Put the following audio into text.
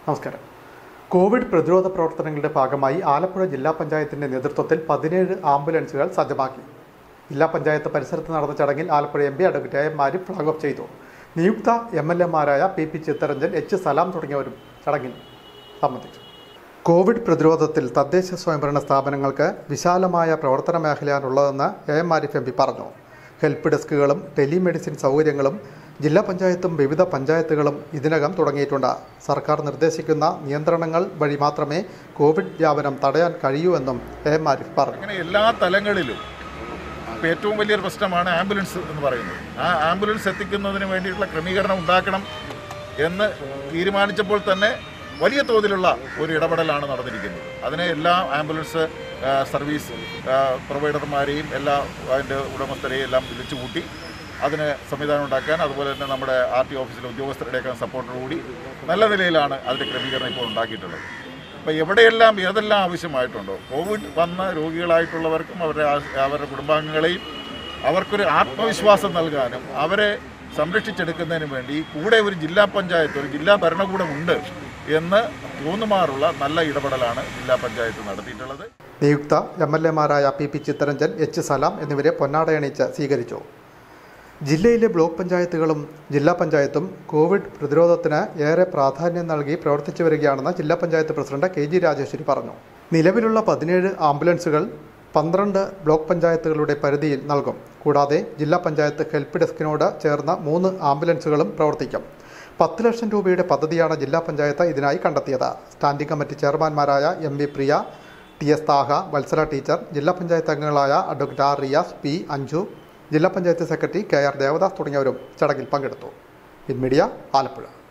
നമസ്കാരം കോവിഡ് പ്രതിരോധ പ്രവർത്തനങ്ങളുടെ ഭാഗമായി ആലപ്പുഴ ജില്ലാ പഞ്ചായത്തിന്റെ നേതൃത്വത്തിൽ പതിനേഴ് ആംബുലൻസുകൾ സജ്ജമാക്കി ജില്ലാ പഞ്ചായത്ത് പരിസരത്ത് നടന്ന ചടങ്ങിൽ Alappuzha M P advocate M മാരി ഫ്ളാഗ് ഓഫ് ചെയ്തു നിയുക്ത എം എൽ എമാരായ P P Chitharanjan H Salam തുടങ്ങിയവരും ചടങ്ങിൽ സംബന്ധിച്ചു കോവിഡ് പ്രതിരോധത്തിൽ തദ്ദേശ സ്വയംഭരണ സ്ഥാപനങ്ങൾക്ക് വിശാലമായ പ്രവർത്തന മേഖലയാണുള്ളതെന്ന് A M Arif M P പറഞ്ഞു ഹെൽപ്പ് ഡെസ്കുകളും ടെലിമെഡിസിൻ സൗകര്യങ്ങളും ജില്ലാ പഞ്ചായത്തും വിവിധ പഞ്ചായത്തുകളും ഇതിനകം തുടങ്ങിയിട്ടുണ്ട് സർക്കാർ നിർദ്ദേശിക്കുന്ന നിയന്ത്രണങ്ങൾ വഴി മാത്രമേ കോവിഡ് വ്യാപനം തടയാൻ കഴിയൂ എന്നും എ എം ആരിഫ് പറഞ്ഞു അങ്ങനെ എല്ലാ തലങ്ങളിലും ഇപ്പോൾ ഏറ്റവും വലിയൊരു പ്രശ്നമാണ് ആംബുലൻസ് എന്ന് പറയുന്നത് ആ ആംബുലൻസ് എത്തിക്കുന്നതിന് വേണ്ടിയിട്ടുള്ള ക്രമീകരണം ഉണ്ടാക്കണം എന്ന് തീരുമാനിച്ചപ്പോൾ തന്നെ വലിയ തോതിലുള്ള ഒരു ഇടപെടലാണ് നടന്നിരിക്കുന്നത് അതിനെ എല്ലാ ആംബുലൻസ് ആ, സർവീസ് ആ, പ്രൊവൈഡർമാരെയും എല്ലാ അതിൻ്റെ ഉടമസ്ഥരെയും എല്ലാം വിളിച്ചു കൂട്ടി അതിന് സംവിധാനം ഉണ്ടാക്കാൻ അതുപോലെ തന്നെ നമ്മുടെ ആർ ടി ഓഫീസിലെ ഉദ്യോഗസ്ഥരുടെയൊക്കെ സപ്പോർട്ടോടുകൂടി നല്ല നിലയിലാണ് അതിൻ്റെ ക്രമീകരണം ഇപ്പോൾ ഉണ്ടാക്കിയിട്ടുള്ളത് അപ്പോൾ എവിടെയെല്ലാം ഏതെല്ലാം ആവശ്യമായിട്ടുണ്ടോ കോവിഡ് വന്ന രോഗികളായിട്ടുള്ളവർക്കും അവരുടെ ആ- അവരുടെ കുടുംബാംഗങ്ങളെയും അവർക്കൊരു ആത്മവിശ്വാസം നൽകാനും അവരെ സംരക്ഷിച്ചെടുക്കുന്നതിനും വേണ്ടി കൂടെ ഒരു ജില്ലാ പഞ്ചായത്ത് ഒരു ജില്ലാ ഭരണകൂടമുണ്ട് എന്ന് തോന്നുമാറുള്ള നല്ല ഇടപെടലാണ് ജില്ലാ പഞ്ചായത്ത് നടത്തിയിട്ടുള്ളത് നിയുക്ത എം എൽ എമാരായ P P Chitharanjan H Salam എന്നിവരെ പൊന്നാടയണിച്ച് സ്വീകരിച്ചു ജില്ലയിലെ ബ്ലോക്ക് പഞ്ചായത്തുകളും ജില്ലാ പഞ്ചായത്തും കോവിഡ് പ്രതിരോധത്തിന് ഏറെ പ്രാധാന്യം നൽകി പ്രവർത്തിച്ചു വരികയാണെന്ന് ജില്ലാ panchayat president K G Rajeswari പറഞ്ഞു നിലവിലുള്ള പതിനേഴ് ആംബുലൻസുകൾ പന്ത്രണ്ട് ബ്ലോക്ക് പഞ്ചായത്തുകളുടെ പരിധിയിൽ നൽകും കൂടാതെ ജില്ലാ പഞ്ചായത്ത് ഹെൽപ്പ് ഡെസ്കിനോട് ചേർന്ന മൂന്ന് ആംബുലൻസുകളും പ്രവർത്തിക്കും പത്ത് ലക്ഷം രൂപയുടെ പദ്ധതിയാണ് ജില്ലാ പഞ്ചായത്ത് ഇതിനായി കണ്ടെത്തിയത് സ്റ്റാൻഡിംഗ് കമ്മിറ്റി ചെയർമാൻമാരായ M V Priya T S Thaha Vatsala teacher ജില്ലാ പഞ്ചായത്ത് അംഗങ്ങളായ advocate R Riyas P Anju ജില്ലാ panchayat secretary K R Devadas തുടങ്ങിയവരും ചടങ്ങിൽ പങ്കെടുത്തു ഇൻ മീഡിയ ആലപ്പുഴ